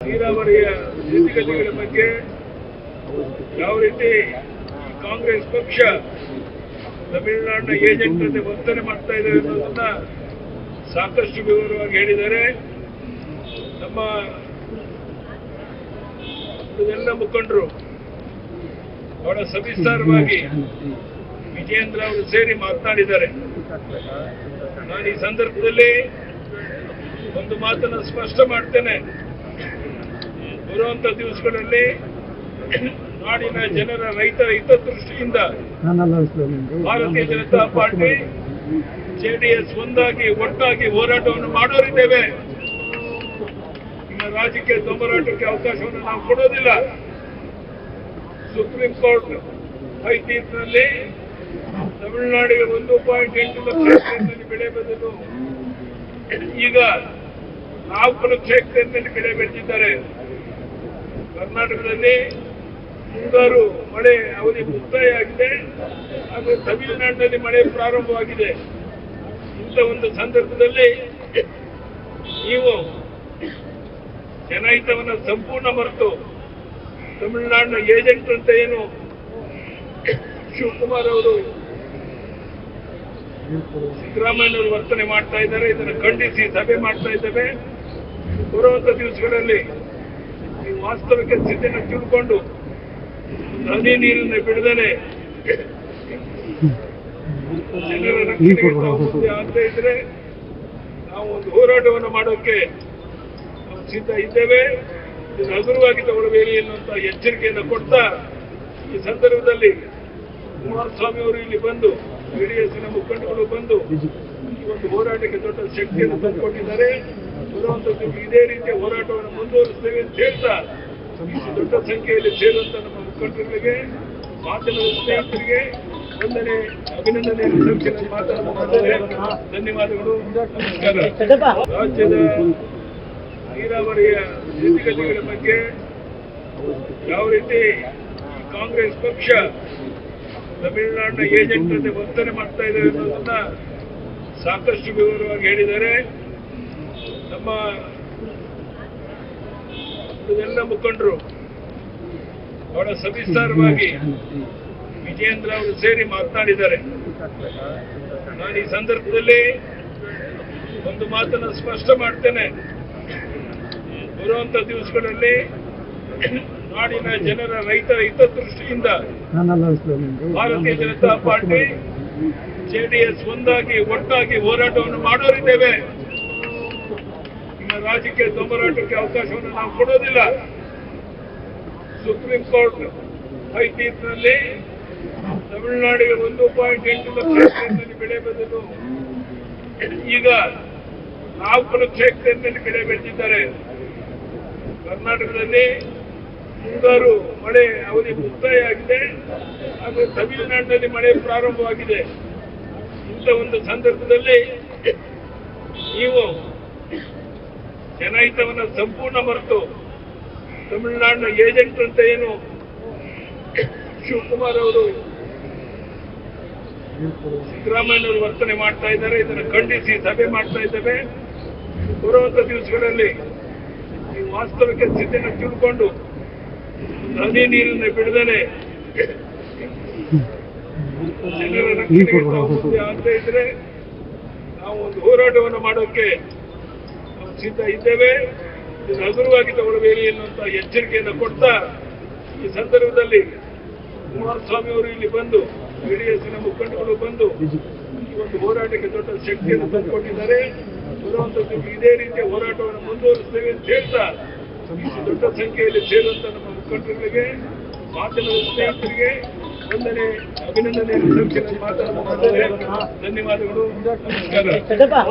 ನೀರಾವರಿಯ ಸ್ಥಿತಿಗತಿಗಳ ಬಗ್ಗೆ ಯಾವ ರೀತಿ ಈ ಕಾಂಗ್ರೆಸ್ ಪಕ್ಷ ತಮಿಳುನಾಡಿನ ಏಜೆಂಟ್ ಜೊತೆ ವರ್ತನೆ ಮಾಡ್ತಾ ಇದೆ ಅನ್ನೋದನ್ನ ಸಾಕಷ್ಟು ವಿವರವಾಗಿ ಹೇಳಿದ್ದಾರೆ ನಮ್ಮ ಎಲ್ಲ ಮುಖಂಡರು ಬಹಳ ಸವಿಸ್ತಾರವಾಗಿ ವಿಜೇಂದ್ರ ಅವರು ಸೇರಿ ಮಾತನಾಡಿದ್ದಾರೆ ನಾನು ಈ ಸಂದರ್ಭದಲ್ಲಿ ಒಂದು ಮಾತನ್ನು ಸ್ಪಷ್ಟ ಮಾಡ್ತೇನೆ ಬರುವಂತ ದಿವಸಗಳಲ್ಲಿ ನಾಡಿನ ಜನರ ರೈತರ ಹಿತದೃಷ್ಟಿಯಿಂದ ಭಾರತೀಯ ಜನತಾ ಪಾರ್ಟಿ ಜೆಡಿಎಸ್ ಒಂದಾಗಿ ಒಟ್ಟಾಗಿ ಹೋರಾಟವನ್ನು ಮಾಡೋರಿದ್ದೇವೆ ಇನ್ನು ರಾಜಕೀಯ ದೊಂಬರಾಟಕ್ಕೆ ಅವಕಾಶವನ್ನು ನಾವು ಕೊಡೋದಿಲ್ಲ ಸುಪ್ರೀಂ ಕೋರ್ಟ್ ಹೈ ತೀರ್ಪಿನಲ್ಲಿ ತಮಿಳುನಾಡಿಗೆ ಒಂದು ಪಾಯಿಂಟ್ ಎಂಟು ಲಕ್ಷ ಹೆಕ್ಟೇರ್ನಲ್ಲಿ ಬೆಳೆ ಬಂದಿದ್ದು ಈಗ ನಾಲ್ಕು ಲಕ್ಷ ಹೆಕ್ಟೇರ್ನಲ್ಲಿ ಬೆಳೆ ಬೆಳೆದಿದ್ದಾರೆ ಕರ್ನಾಟಕದಲ್ಲಿ ಮುಂಗಾರು ಮಳೆ ಅವಧಿ ಮುಕ್ತಾಯ ಆಗಿದೆ ಹಾಗೂ ತಮಿಳುನಾಡಿನಲ್ಲಿ ಮಳೆ ಪ್ರಾರಂಭವಾಗಿದೆ ಇಂಥ ಒಂದು ಸಂದರ್ಭದಲ್ಲಿ ನೀವು ಜನಹಿತವನ್ನು ಸಂಪೂರ್ಣ ಮರೆತು ತಮಿಳುನಾಡಿನ ಏಜೆಂಟ್ ಅಂತ ಏನು ಶಿವಕುಮಾರ್ ಅವರು ಸಿದ್ದರಾಮಯ್ಯನವರು ವರ್ತನೆ ಮಾಡ್ತಾ ಇದ್ದಾರೆ ಇದನ್ನು ಖಂಡಿಸಿ ಸಭೆ ಮಾಡ್ತಾ ಇದ್ದೇವೆ ಬರುವಂತ ದಿವಸಗಳಲ್ಲಿ ಈ ವಾಸ್ತವಿಕ ಸ್ಥಿತಿಯನ್ನು ತಿಳ್ಕೊಂಡು ನದಿ ನೀರನ್ನು ಬಿಡದೇನೆ ಜನರ ರಕ್ಷಣೆಗೆ ತಾವು ಮುಂದೆ ಆಗ್ತಾ ಇದ್ರೆ ನಾವು ಒಂದು ಹೋರಾಟವನ್ನು ಮಾಡೋಕೆ ನಾವು ಸಿದ್ಧ ಇದ್ದೇವೆ ಇದು ಹಗುರವಾಗಿ ತಗೊಳ್ಬೇಡಿ ಎನ್ನುವಂತ ಎಚ್ಚರಿಕೆಯನ್ನು ಕೊಡ್ತಾ ಈ ಸಂದರ್ಭದಲ್ಲಿ ಕುಮಾರಸ್ವಾಮಿ ಅವರು ಇಲ್ಲಿ ಬಂದು ಜೆಡಿಎಸ್ನ ಮುಖಂಡಗಳು ಬಂದು ಈ ಒಂದು ಹೋರಾಟಕ್ಕೆ ದೊಡ್ಡ ಶಕ್ತಿಯನ್ನು ತಂದುಕೊಟ್ಟಿದ್ದಾರೆ ಬರುವಂತದ್ದು ಇದೇ ರೀತಿಯ ಹೋರಾಟವನ್ನು ಮುಂದುವರಿಸ್ತೇವೆ ಅಂತ ಹೇಳ್ತಾ ಇಷ್ಟು ದೊಡ್ಡ ಸಂಖ್ಯೆಯಲ್ಲಿ ಸೇರುವಂತ ನಮ್ಮ ಮುಖಂಡರುಗಳಿಗೆ ಮಾಧ್ಯಮದ ಸ್ನೇಹಿತರಿಗೆ ವಂದನೆ ಅಭಿನಂದನೆ ಸಂಖ್ಯೆಯಲ್ಲಿ ಮಾತಾಡುತ್ತಿದ್ದಾರೆ ಧನ್ಯವಾದಗಳು ನಮಸ್ಕಾರ ರಾಜ್ಯದ ನೀರಾವರಿಯ ಸ್ಥಿತಿಗತಿಗಳ ಬಗ್ಗೆ ಯಾವ ರೀತಿ ಈ ಕಾಂಗ್ರೆಸ್ ಪಕ್ಷ ತಮಿಳುನಾಡಿನ ಏಜೆಂಟ್ ಜೊತೆ ವರ್ತನೆ ಮಾಡ್ತಾ ಇದೆ ಅನ್ನೋದನ್ನ ಸಾಕಷ್ಟು ವಿವರವಾಗಿ ಹೇಳಿದ್ದಾರೆ ನಮ್ಮ ಎಲ್ಲ ಮುಖಂಡರು ಬಹಳ ಸವಿಸ್ತಾರವಾಗಿ ವಿಜೇಂದ್ರ ಅವರು ಸೇರಿ ಮಾತನಾಡಿದ್ದಾರೆ ನಾನು ಈ ಸಂದರ್ಭದಲ್ಲಿ ಒಂದು ಮಾತನ್ನು ಸ್ಪಷ್ಟ ಮಾಡ್ತೇನೆ ಬರುವಂತ ದಿವಸಗಳಲ್ಲಿ ನಾಡಿನ ಜನರ ರೈತರ ಹಿತದೃಷ್ಟಿಯಿಂದ ಭಾರತೀಯ ಜನತಾ ಪಾರ್ಟಿ ಜೆಡಿಎಸ್ ಒಂದಾಗಿ ಒಟ್ಟಾಗಿ ಹೋರಾಟವನ್ನು ಮಾಡೋರಿದ್ದೇವೆ ಇನ್ನು ರಾಜಕೀಯ ದೊಂಬರಾಟಕ್ಕೆ ಅವಕಾಶವನ್ನು ನಾವು ಕೊಡೋದಿಲ್ಲ ಸುಪ್ರೀಂ ಕೋರ್ಟ್ ಹೈ ತೀರ್ಪಿನಲ್ಲಿ ತಮಿಳುನಾಡಿಗೆ ಒಂದು ಪಾಯಿಂಟ್ ಎಂಟು ಲಕ್ಷ ಹೆಕ್ಟೇರ್ನಲ್ಲಿ ಬೆಳೆ ಬಂದಿದ್ದು ಈಗ ನಾಲ್ಕು ಲಕ್ಷ ಹೆಕ್ಟೇರ್ನಲ್ಲಿ ಬೆಳೆ ಬೆಳೆದಿದ್ದಾರೆ ಕರ್ನಾಟಕದಲ್ಲಿ ಮುಂಗಾರು ಮಳೆ ಅವಧಿ ಮುಕ್ತಾಯ ಆಗಿದೆ ಹಾಗೂ ತಮಿಳುನಾಡಿನಲ್ಲಿ ಮಳೆ ಪ್ರಾರಂಭವಾಗಿದೆ ಇಂಥ ಒಂದು ಸಂದರ್ಭದಲ್ಲಿ ನೀವು ಜನಹಿತವನ್ನು ಸಂಪೂರ್ಣ ಮರೆತು ತಮಿಳುನಾಡಿನ ಏಜೆಂಟ್ ಅಂತ ಏನು ಶಿವಕುಮಾರ್ ಅವರು ಸಿದ್ದರಾಮಯ್ಯನವರು ವರ್ತನೆ ಮಾಡ್ತಾ ಇದ್ದಾರೆ ಇದನ್ನು ಖಂಡಿಸಿ ಸಭೆ ಮಾಡ್ತಾ ಇದ್ದೇವೆ ಬರುವಂತ ದಿವಸಗಳಲ್ಲಿ ಈ ವಾಸ್ತವಿಕ ಸ್ಥಿತಿಯನ್ನು ತಿಳ್ಕೊಂಡು ನದಿ ನೀರನ್ನು ಬಿಡದೇನೆ ಜನರ ರಕ್ಷಣೆಗೆ ತಾವು ಮುಂದೆ ಆಗ್ತಾ ಇದ್ರೆ ನಾವು ಒಂದು ಹೋರಾಟವನ್ನು ಮಾಡೋಕೆ ನಾವು ಸಿದ್ಧ ಇದ್ದೇವೆ ಇದು ಹಗುರವಾಗಿ ತಗೊಳ್ಬೇಡಿ ಎನ್ನುವಂತ ಎಚ್ಚರಿಕೆಯನ್ನು ಕೊಡ್ತಾ ಈ ಸಂದರ್ಭದಲ್ಲಿ ಕುಮಾರಸ್ವಾಮಿ ಅವರು ಇಲ್ಲಿ ಬಂದು ಜೆಡಿಎಸ್ನ ಮುಖಂಡಗಳು ಬಂದು ಈ ಒಂದು ಹೋರಾಟಕ್ಕೆ ದೊಡ್ಡ ಶಕ್ತಿಯನ್ನು ತಂದುಕೊಟ್ಟಿದ್ದಾರೆ ಬರುವಂತದ್ದು ಇದೇ ರೀತಿಯ ಹೋರಾಟವನ್ನು ಮುಂದುವರಿಸ್ತೇವೆ ಅಂತ ಹೇಳ್ತಾ ಇಷ್ಟು ದೊಡ್ಡ ಸಂಖ್ಯೆಯಲ್ಲಿ ಸೇರುವಂತ ನಮ್ಮ ಮುಖಂಡರುಗಳಿಗೆ ಮಾಧ್ಯಮದ ಸ್ನೇಹಿತರಿಗೆ ವಂದನೆ ಅಭಿನಂದನೆ ಸಂಖ್ಯೆಯಲ್ಲಿ ಮಾತಾಡುತ್ತಿದ್ದಾರೆ ಧನ್ಯವಾದಗಳು ನಮಸ್ಕಾರ